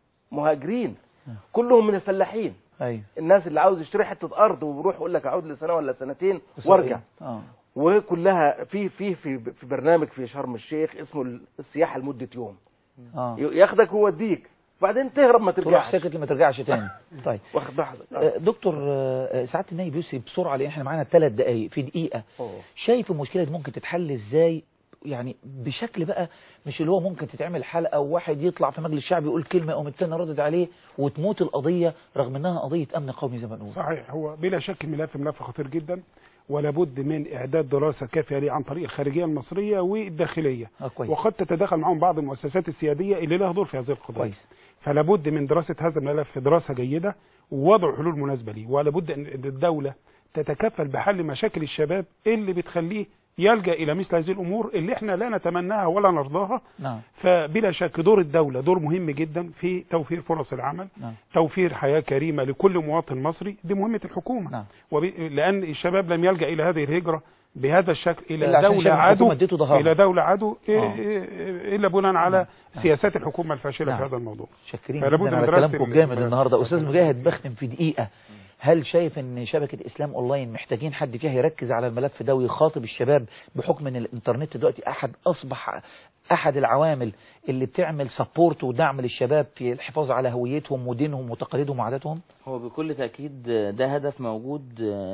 مهاجرين كلهم من الفلاحين ايوه الناس اللي عاوز يشتري حته ارض ويروح يقول لك اعود لسنه ولا سنتين إسرائيل. وارجع اه وكلها في في في في برنامج في شرم الشيخ اسمه السياحه لمده يوم اه ياخدك ويوديك وبعدين تهرب ما تروح ترجعش سكت ما ترجعش تاني طيب واخد بحثك آه، دكتور آه، سعاده النايب يوسف بسرعه لان احنا معانا ثلاث دقائق في دقيقه شايف المشكله دي ممكن تتحل ازاي يعني بشكل بقى مش اللي هو ممكن تتعمل حلقه وواحد يطلع في مجلس الشعب يقول كلمه يقوم التاني ردد عليه وتموت القضيه رغم انها قضيه امن قومي زي ما نقول صحيح هو بلا شك الملف ملف خطير جدا ولا بد من اعداد دراسه كافيه ليه عن طريق الخارجيه المصريه والداخليه آه، كويس. وقد تتداخل معهم بعض المؤسسات السياديه اللي لها دور في هذه القضيه كويس. فلا بد من دراسه هذا الملف دراسه جيده ووضع حلول مناسبه ليه ولا بد ان إن الدوله تتكفل بحل مشاكل الشباب اللي بتخليه يلجا الى مثل هذه الامور اللي احنا لا نتمناها ولا نرضاها نعم فبلا شك دور الدولة دور مهم جدا في توفير فرص العمل نعم توفير حياة كريمة لكل مواطن مصري دي مهمة الحكومة نعم. وب... لأن الشباب لم يلجأ إلى هذه الهجرة بهذا الشكل إلا إلى عشان دولة شايف عدو الحكومة اديته ظهرها. إلى دولة عدو إيه- آه. إيه- إلا بناء على سياسات الحكومة الفاشلة نعم. في هذا الموضوع شاكرين فلا بد جدا من على دراسة كلامكم ال- الجامد ال- النهارده استاذ مجاهد بختم في دقيقه هل شايف ان شبكه اسلام اونلاين محتاجين حد فيها يركز على الملف ده ويخاطب الشباب بحكم ان الانترنت دلوقتي احد اصبح احد العوامل اللي بتعمل سبورت ودعم للشباب في الحفاظ على هويتهم ودينهم وتقاليدهم وعاداتهم هو بكل تأكيد ده هدف موجود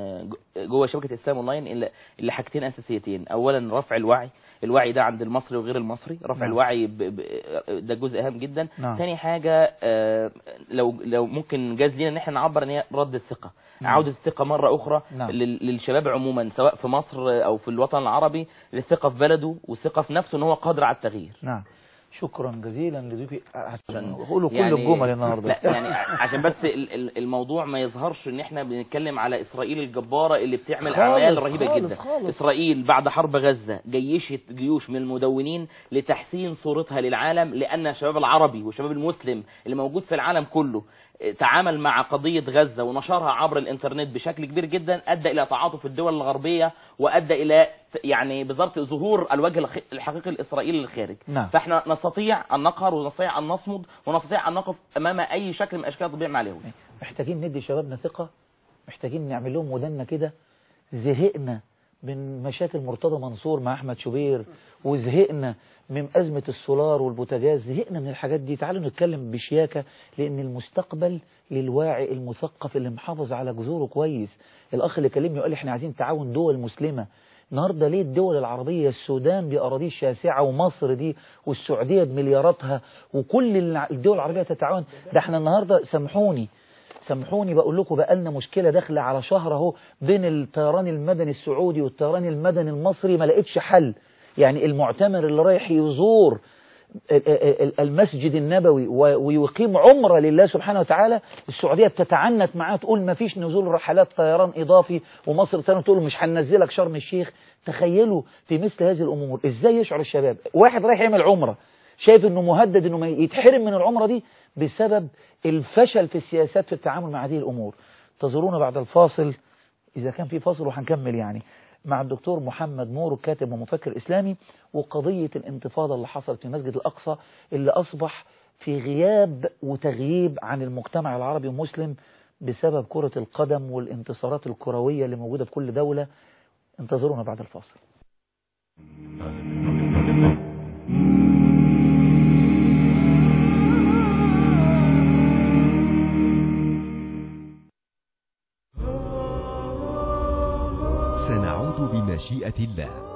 جوه شبكة إسلام أونلاين إلا إلا حاجتين أساسيتين أولا رفع الوعي الوعي ده عند المصري وغير المصري رفع نعم. الوعي ب... ب... ده جزء هام جدا نعم. تاني حاجة آه، لو لو ممكن جاز لينا ان احنا نعبر ان هي رد الثقة نعم. عودة الثقة مرة أخرى نعم. لل- للشباب عموما سواء في مصر أو في الوطن العربي للثقة في بلده والثقة في نفسه ان هو قادر على التغيير نعم شكرا جزيلا لضيوفي عشان قولوا كل الجمل النهارده لا يعني عشان بس ال- ال- الموضوع ما يظهرش ان احنا بنتكلم على اسرائيل الجباره اللي بتعمل خالص، اعمال رهيبه خالص، جدا خالص. اسرائيل بعد حرب غزه جيشت جيوش من المدونين لتحسين صورتها للعالم لان الشباب العربي والشباب المسلم اللي موجود في العالم كله تعامل مع قضية غزة ونشرها عبر الانترنت بشكل كبير جدا ادى الى تعاطف الدول الغربية وادى الى يعني بالضبط ظهور الوجه الخ- الحقيقي الاسرائيلي للخارج نعم. فاحنا نستطيع ان نقهر ونستطيع ان نصمد ونستطيع ان نقف امام اي شكل من اشكال تطبيع مع اليهود محتاجين ندي شبابنا ثقة محتاجين نعمل لهم ودنا كده زهقنا من مشاكل مرتضى منصور مع احمد شوبير وزهقنا من ازمه السولار والبوتاجاز زهقنا من الحاجات دي تعالوا نتكلم بشياكه لان المستقبل للواعي المثقف اللي محافظ على جذوره كويس الاخ اللي كلمني وقال لي احنا عايزين تعاون دول مسلمه النهارده ليه الدول العربيه السودان باراضيه شاسعه ومصر دي والسعوديه بملياراتها وكل الع- الدول العربيه تتعاون ده احنا النهارده سامحوني سامحوني بقول لكم بقى لنا مشكله داخله على شهر اهو بين الطيران المدني السعودي والطيران المدني المصري ما لقيتش حل يعني المعتمر اللي رايح يزور ال- ال- المسجد النبوي و- ويقيم عمرة لله سبحانه وتعالى السعودية بتتعنت معاه تقول ما فيش نزول رحلات طيران إضافي ومصر تاني تقول مش هننزلك شرم الشيخ تخيلوا في مثل هذه الأمور إزاي يشعر الشباب واحد رايح يعمل عمرة شايف انه مهدد انه ما يتحرم من العمرة دي بسبب الفشل في السياسات في التعامل مع هذه الأمور انتظرونا بعد الفاصل إذا كان في فاصل وهنكمل يعني مع الدكتور محمد مورو كاتب ومفكر إسلامي وقضية الانتفاضة اللي حصلت في مسجد الأقصى اللي أصبح في غياب وتغييب عن المجتمع العربي المسلم بسبب كرة القدم والانتصارات الكروية اللي موجودة في كل دولة انتظرونا بعد الفاصل سنعود بمشيئة الله